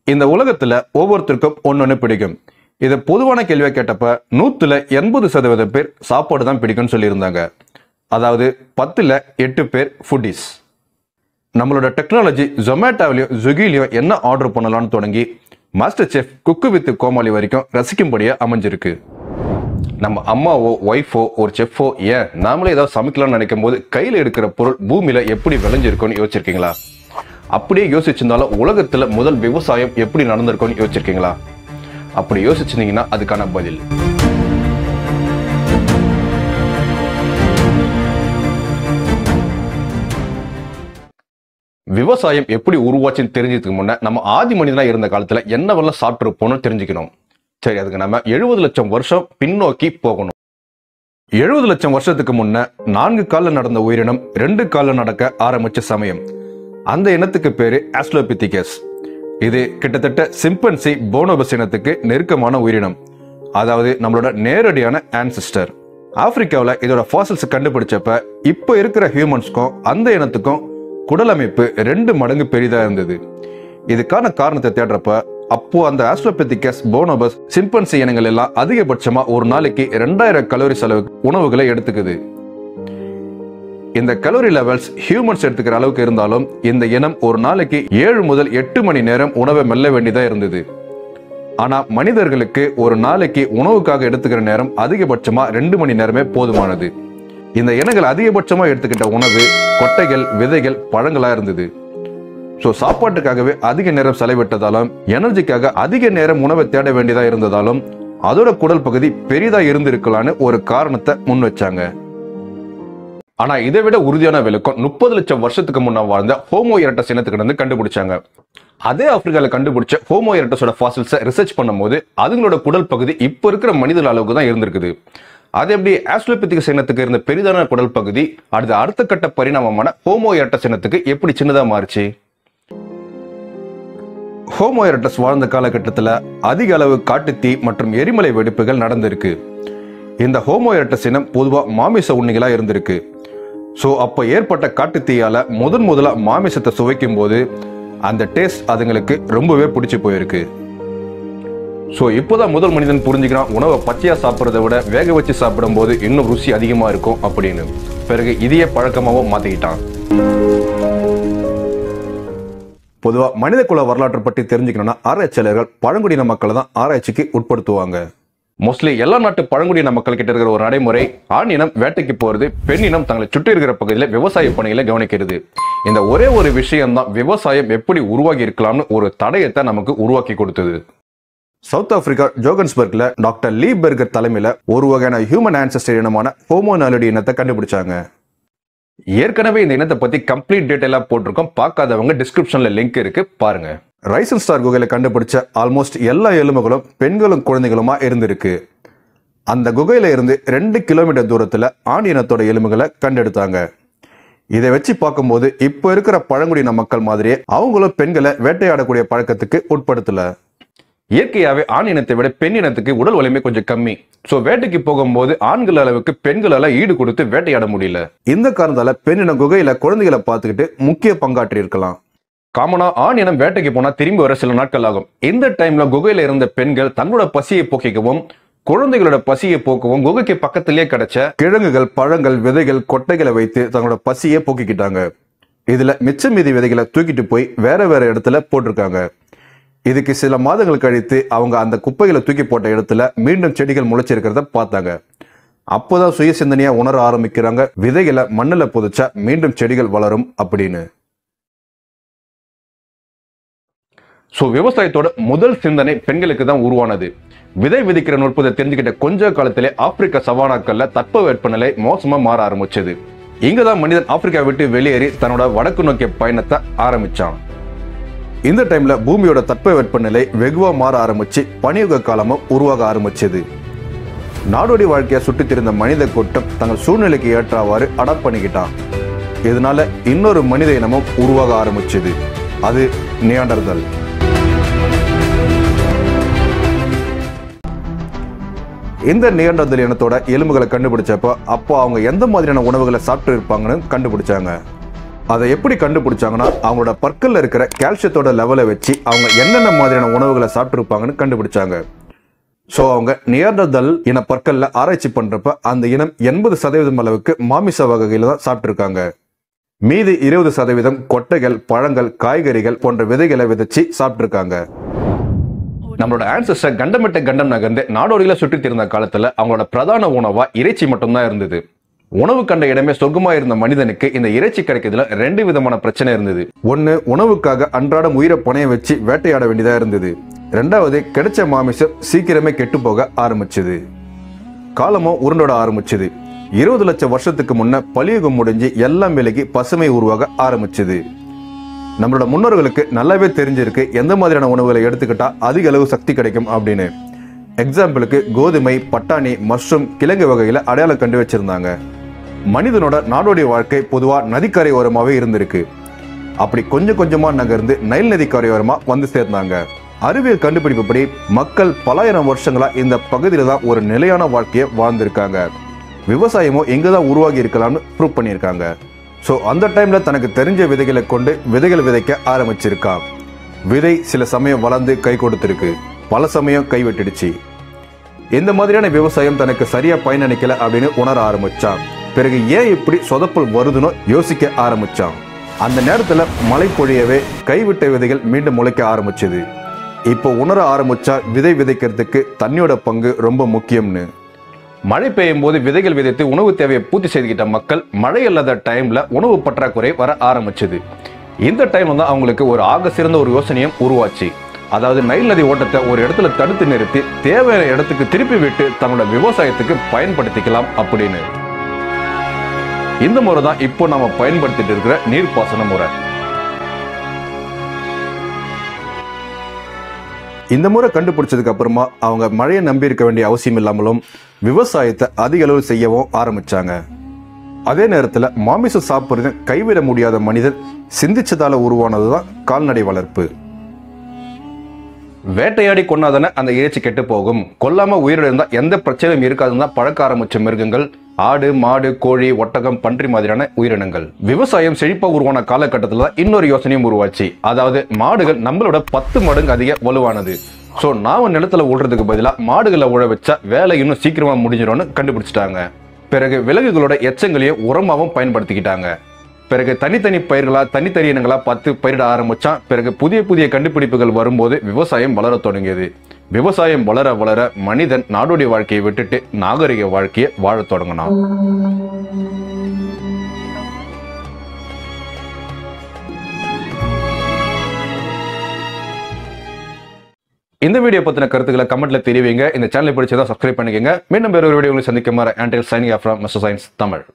இந்த உலகத்துல ஒவ்வொருத்தருக்கும் ஒன்னொன்னு பிடிக்கும் இது பொதுவான கேள்வியா கேட்டப்ப நூத்துல எண்பது சதவீத பேர் சாப்பாடு தான் பிடிக்கும்னு சொல்லியிருந்தாங்க அதாவது பத்துல எட்டு பேர் ஃபுட்டிஸ் நம்மளோட டெக்னாலஜி ஜொமேட்டோவிலையும் ஸ்விக்கிலையும் என்ன ஆர்டர் பண்ணலாம்னு தொடங்கி master chef cook with Comali வரைக்கும் ரசிக்கும்படியா அமைஞ்சிருக்கு நம்ம அம்மாவோ ஒய்ஃபோ ஒரு செஃப்போ ஏன் நாமளே ஏதாவது சமைக்கலாம்னு நினைக்கும் போது கையில் எடுக்கிற பொருள் பூமியில எப்படி விளைஞ்சிருக்கும்னு யோசிச்சிருக்கீங்களா அப்படியே யோசிச்சிருந்தாலும் உலகத்துல முதல் விவசாயம் எப்படி நடந்திருக்கும்னு யோசிச்சிருக்கீங்களா அப்படி யோசிச்சிருந்தீங்கன்னா அதுக்கான பதில் விவசாயம் எப்படி உருவாச்சுன்னு தெரிஞ்சதுக்கு முன்ன நம்ம ஆதி மனிதனா இருந்த காலத்துல என்னவெல்லாம் சாப்பிட்டுருப்போம்னு தெரிஞ்சுக்கணும் சரி அதுக்கு நம்ம எழுபது லட்சம் வருஷம் பின்னோக்கி போகணும் எழுபது லட்சம் வருஷத்துக்கு முன்ன நான்கு காலில் நடந்த உயிரினம் ரெண்டு காலில் நடக்க ஆரம்பிச்ச சமயம் அந்த இனத்துக்கு பேரு ஆஸ்ட்ரோபித்திகஸ் இது கிட்டத்தட்ட சிம்பன்சி போனோபஸ் இனத்துக்கு நெருக்கமான உயிரினம் அதாவது நம்மளோட நேரடியான ஆன்சிஸ்டர் ஆப்பிரிக்காவில் இதோட ஃபாசில்ஸ் கண்டுபிடிச்சப்ப இப்போ இருக்கிற ஹியூமன்ஸ்க்கும் அந்த இனத்துக்கும் குடல் அமைப்பு ரெண்டு மடங்கு பெரிதா இருந்தது இதுக்கான காரணத்தை தேடுறப்ப அப்போ அந்த ஆஸ்ட்ரோபெத்திகஸ் போனோபஸ் சிம்பன்சி இனங்கள் எல்லாம் அதிகபட்சமா ஒரு நாளைக்கு ரெண்டாயிரம் கலோரி செலவு உணவுகளை எடுத்துக்குது இந்த கலோரி லெவல்ஸ் ஹியூமன்ஸ் எடுத்துக்கிற அளவுக்கு இருந்தாலும் இந்த இனம் ஒரு நாளைக்கு ஏழு முதல் எட்டு மணி நேரம் உணவை மெல்ல வேண்டியதா இருந்தது ஆனா மனிதர்களுக்கு ஒரு நாளைக்கு உணவுக்காக எடுத்துக்கிற நேரம் அதிகபட்சமா ரெண்டு மணி நேரமே போதுமானது இந்த இனங்கள் அதிகபட்சமா எடுத்துக்கிட்ட உணவு கொட்டைகள் விதைகள் பழங்களா இருந்தது ஸோ சாப்பாட்டுக்காகவே அதிக நேரம் செலவிட்டதாலும் எனர்ஜிக்காக அதிக நேரம் உணவை தேட வேண்டியதா இருந்ததாலும் அதோட குடல் பகுதி பெரிதா இருந்திருக்கலான்னு ஒரு காரணத்தை முன் வச்சாங்க ஆனா இதை விட உறுதியான விளக்கம் முப்பது லட்சம் வருஷத்துக்கு முன்ன வாழ்ந்த ஹோமோ எரட்டஸ் இனத்துக்கு இருந்து கண்டுபிடிச்சாங்க அதே ஆப்பிரிக்கால கண்டுபிடிச்ச ஹோமோ எரட்டஸோட ஃபாசில்ஸை ரிசர்ச் பண்ணும்போது அதுங்களோட குடல் பகுதி இப்போ இருக்கிற மனிதர் அளவுக்கு தான் இருந்திருக்குது அது எப்படி ஆஸ்ட்ரோபெத்திக் இனத்துக்கு இருந்த பெரிதான குடல் பகுதி அடுத்த அடுத்த கட்ட பரிணாமமான ஹோமோ எரட்டஸ் இனத்துக்கு எப்படி சின்னதா மாறுச்சு ஹோமோ எரட்டஸ் வாழ்ந்த காலகட்டத்தில் அதிக அளவு காட்டுத்தீ மற்றும் எரிமலை வெடிப்புகள் நடந்திருக்கு இந்த ஹோமோ எரட்டஸ் இனம் பொதுவாக மாமிச உண்ணிகளா இருந்திருக்கு ஸோ அப்போ ஏற்பட்ட காட்டுத்தீயால முதன் முதலா மாமிசத்தை சுவைக்கும் போது அந்த டேஸ்ட் அதுங்களுக்கு ரொம்பவே பிடிச்சி போயிருக்கு ஸோ இப்போதான் முதல் மனிதன் புரிஞ்சுக்கிறான் உணவை பச்சையா சாப்பிட்றத விட வேக வச்சு சாப்பிடும்போது இன்னும் ருசி அதிகமா இருக்கும் அப்படின்னு பிறகு இதையே பழக்கமாகவும் மாத்திக்கிட்டான் பொதுவா மனித குல வரலாற்றை பற்றி தெரிஞ்சுக்கணும்னா ஆராய்ச்சியாளர்கள் பழங்குடியின மக்களை தான் ஆராய்ச்சிக்கு உட்படுத்துவாங்க மோஸ்ட்லி எல்லா நாட்டு பழங்குடியின மக்கள் கிட்ட இருக்கிற ஒரு நடைமுறை ஆண் இனம் வேட்டைக்கு போறது பெண் இனம் தங்களை சுற்றி இருக்கிற பகுதியில் விவசாய பணிகளை கவனிக்கிறது இந்த ஒரே ஒரு விஷயம் தான் விவசாயம் எப்படி உருவாகி இருக்கலாம்னு ஒரு தடயத்தை நமக்கு உருவாக்கி கொடுத்தது சவுத் ஆப்பிரிக்கா ஜோகன்ஸ்பர்க்ல டாக்டர் லீ பெர்கர் தலைமையில ஒரு வகையான ஹியூமன் ஆன்சஸ்டர் இனமான ஹோமோனாலிடி இனத்தை கண்டுபிடிச்சாங்க ஏற்கனவே இந்த இனத்தை பத்தி கம்ப்ளீட் டீடைலா போட்டிருக்கோம் பார்க்காதவங்க டிஸ்கிரிப்ஷன்ல லிங்க் இருக்கு பாருங்க ரைசன் ஸ்டார் குகையில கண்டுபிடிச்ச ஆல்மோஸ்ட் எல்லா எலும்புகளும் பெண்களும் குழந்தைகளுமா இருந்திருக்கு அந்த குகையில இருந்து ரெண்டு கிலோமீட்டர் தூரத்துல ஆண் இனத்தோட எலும்புகளை கண்டெடுத்தாங்க இதை வச்சு பார்க்கும்போது இப்போ இருக்கிற பழங்குடியின மக்கள் மாதிரியே அவங்களும் பெண்களை வேட்டையாடக்கூடிய பழக்கத்துக்கு உட்படுத்தல இயற்கையாவே ஆண் இனத்தை விட பெண் இனத்துக்கு உடல் வலிமை கொஞ்சம் கம்மி சோ வேட்டைக்கு போகும்போது ஆண்கள் அளவுக்கு பெண்களால ஈடு கொடுத்து வேட்டையாட முடியல இந்த காரணத்தால பெண் இனம் குகையில குழந்தைகளை பார்த்துக்கிட்டு முக்கிய பங்காற்றி இருக்கலாம் காமனா ஆண் இனம் வேட்டைக்கு போனா திரும்பி வர சில நாட்கள் ஆகும் இந்த டைம்ல குகையில இருந்த பெண்கள் தங்களோட பசியை போக்கிக்கவும் குழந்தைகளோட பசியை போக்கவும் குகைக்கு பக்கத்திலேயே கிடைச்ச கிழங்குகள் பழங்கள் விதைகள் கொட்டைகளை வைத்து தங்களோட பசியை போக்கிக்கிட்டாங்க இதுல மிச்ச மீதி விதைகளை தூக்கிட்டு போய் வேற வேற இடத்துல போட்டிருக்காங்க இதுக்கு சில மாதங்கள் கழித்து அவங்க அந்த குப்பைகளை தூக்கி போட்ட இடத்துல மீண்டும் செடிகள் முளைச்சிருக்கிறத பார்த்தாங்க அப்போதான் சுய சிந்தனையா உணர ஆரம்பிக்கிறாங்க விதைகளை மண்ணுல புதைச்சா மீண்டும் செடிகள் வளரும் அப்படின்னு ஸோ விவசாயத்தோட முதல் சிந்தனை பெண்களுக்கு தான் உருவானது விதை விதிக்கிற நுட்பத்தை தெரிஞ்சுக்கிட்ட கொஞ்ச காலத்திலே ஆப்பிரிக்க சவானாக்கள்ல தட்ப வெப்பநிலை மோசமா மாற ஆரம்பிச்சது இங்கதான் மனிதன் ஆப்பிரிக்கா விட்டு வெளியேறி தன்னோட வடக்கு நோக்கிய பயணத்தை ஆரம்பிச்சான் இந்த டைம்ல பூமியோட தட்ப வெப்பநிலை வெகுவா மாற ஆரம்பிச்சு பனியுக காலமும் உருவாக ஆரம்பிச்சது நாடோடி வாழ்க்கையை சுற்றித் திரிந்த மனித கூட்டம் தங்கள் சூழ்நிலைக்கு ஏற்றவாறு அடாப்ட் பண்ணிக்கிட்டான் இதனால இன்னொரு மனித இனமும் உருவாக ஆரம்பிச்சது அது நியாண்டர்தல் இந்த நியாண்டர்தல் இனத்தோட எலும்புகளை கண்டுபிடிச்சப்போ அப்போ அவங்க எந்த மாதிரியான உணவுகளை சாப்பிட்டு இருப்பாங்கன்னு கண்டுபிடிச்சாங்க அதை எப்படி கண்டுபிடிச்சாங்கன்னா அவங்களோட பற்கள்ல இருக்கிற கால்சியத்தோட லெவலை வச்சு அவங்க என்னென்ன மாதிரியான உணவுகளை சாப்பிட்டுருப்பாங்கன்னு கண்டுபிடிச்சாங்க ஸோ அவங்க நியர்டதல் இன பற்கள்ல ஆராய்ச்சி பண்றப்ப அந்த இனம் எண்பது சதவீதம் அளவுக்கு மாமிச வகைகளை தான் சாப்பிட்டுருக்காங்க மீதி இருபது சதவீதம் கொட்டைகள் பழங்கள் காய்கறிகள் போன்ற விதைகளை விதைச்சு சாப்பிட்டுருக்காங்க நம்மளோட ஆன்சஸ்டர் கண்டமிட்ட கண்டம் நகர்ந்து நாடோடியில சுற்றித் இருந்த காலத்துல அவங்களோட பிரதான உணவா இறைச்சி மட்டும்தான் இருந்தது உணவு கண்ட இடமே சொர்க்கமா இருந்த மனிதனுக்கு இந்த இறைச்சி கிடைக்கிறதுல ரெண்டு விதமான பிரச்சனை இருந்தது ஒன்னு உணவுக்காக அன்றாடம் உயிரை பணைய வச்சு வேட்டையாட வேண்டியதா இருந்தது ரெண்டாவது கிடைச்ச மாமிசம் சீக்கிரமே கெட்டு போக ஆரம்பிச்சது காலமும் உருண்டோட ஆரம்பிச்சது இருபது லட்சம் வருஷத்துக்கு முன்ன பலியுகம் முடிஞ்சு எல்லாம் விலகி பசுமை உருவாக ஆரம்பிச்சது நம்மளோட முன்னோர்களுக்கு நல்லாவே தெரிஞ்சிருக்கு எந்த மாதிரியான உணவுகளை எடுத்துக்கிட்டா அதிக அளவு சக்தி கிடைக்கும் அப்படின்னு எக்ஸாம்பிளுக்கு கோதுமை பட்டாணி மஷ்ரூம் கிழங்கு வகைகளை அடையாளம் கண்டு வச்சிருந்தாங்க மனிதனோட நாடோடி வாழ்க்கை பொதுவா நதிக்கரை ஓரமாவே இருந்திருக்கு அப்படி கொஞ்சம் கொஞ்சமா நகர்ந்து நைல் நதி கரையோரமா வந்து சேர்ந்தாங்க அறிவியல் கண்டுபிடிப்புப்படி மக்கள் பலாயிரம் வருஷங்களா இந்த பகுதியில தான் ஒரு நிலையான வாழ்க்கையை வாழ்ந்திருக்காங்க விவசாயமும் எங்க தான் உருவாகி இருக்கலாம்னு ப்ரூவ் பண்ணியிருக்காங்க ஸோ அந்த டைம்ல தனக்கு தெரிஞ்ச விதைகளை கொண்டு விதைகள் விதைக்க ஆரம்பிச்சிருக்கான் விதை சில சமயம் வளர்ந்து கை கொடுத்திருக்கு பல சமயம் கைவிட்டுடுச்சு இந்த மாதிரியான விவசாயம் தனக்கு சரியா பயனளிக்கல அப்படின்னு உணர ஆரம்பிச்சான் பிறகு ஏன் இப்படி சொதப்பல் வருதுன்னு யோசிக்க ஆரம்பிச்சான் அந்த நேரத்துல மழை பொழியவே கைவிட்ட விதைகள் மீண்டும் முளைக்க ஆரம்பிச்சது இப்போ உணர ஆரம்பிச்சா விதை விதைக்கிறதுக்கு தண்ணியோட பங்கு ரொம்ப முக்கியம்னு மழை பெய்யும் போது விதைகள் விதைத்து உணவு தேவையை பூர்த்தி செய்துக்கிட்ட மக்கள் மழை இல்லாத டைம்ல உணவு பற்றாக்குறை வர ஆரம்பிச்சது இந்த டைம்ல தான் அவங்களுக்கு ஒரு ஆக சிறந்த ஒரு யோசனையும் உருவாச்சு அதாவது நைல் நதி ஓட்டத்தை ஒரு இடத்துல தடுத்து நிறுத்தி தேவையான இடத்துக்கு திருப்பி விட்டு தன்னோட விவசாயத்துக்கு பயன்படுத்திக்கலாம் அப்படின்னு இந்த முறை தான் இப்போ நாம பயன்படுத்திட்டு இருக்கிற நீர்ப்பாசன முறை இந்த முறை கண்டுபிடிச்சதுக்கு அப்புறமா அவங்க மழையை நம்பி இருக்க வேண்டிய அவசியம் இல்லாமலும் விவசாயத்தை அதிக அளவு செய்யவும் ஆரம்பிச்சாங்க அதே நேரத்தில் மாமிசம் சாப்பிட்றது கைவிட முடியாத மனிதன் சிந்திச்சதால உருவானது தான் கால்நடை வளர்ப்பு வேட்டையாடி கொண்டாதானே அந்த இறைச்சி கெட்டு போகும் கொல்லாம உயிரோடு இருந்தா எந்த பிரச்சனையும் இருக்காதுன்னு தான் பழக்க ஆரம்பிச்ச மிருகங்கள் ஆடு மாடு கோழி ஒட்டகம் பன்றி மாதிரியான உயிரினங்கள் விவசாயம் செழிப்பா உருவான காலகட்டத்தில் தான் இன்னொரு யோசனையும் உருவாச்சு அதாவது மாடுகள் நம்மளோட பத்து மடங்கு அதிக வலுவானது ஸோ நாம நிலத்துல உழுறதுக்கு பதிலாக மாடுகளை உழ வச்சா வேலை இன்னும் சீக்கிரமா முடிஞ்சிடும்னு கண்டுபிடிச்சிட்டாங்க பிறகு விலங்குகளோட எச்சங்களையும் உரமாகவும் பயன்படுத்திக்கிட்டாங்க பிறகு தனித்தனி பயிர்களா தனித்தனி இனங்களா பார்த்து பயிரிட ஆரம்பிச்சான் பிறகு புதிய புதிய கண்டுபிடிப்புகள் வரும்போது விவசாயம் வளர தொடங்கியது விவசாயம் வளர வளர மனிதன் நாடோடி வாழ்க்கையை விட்டுட்டு நாகரிக வாழ்க்கையை வாழத் தொடங்கினான் இந்த வீடியோ பத்தின கருத்துக்களை கமெண்ட்ல தெரிவிங்க இந்த சேனலை பிடிச்சதா சப்ஸ்கிரைப் பண்ணிக்கங்க மீண்டும் வேற ஒரு வீடியோ உங்களை சந்திக்கும் வர ஆண்டில் signing off Mister Science Tamil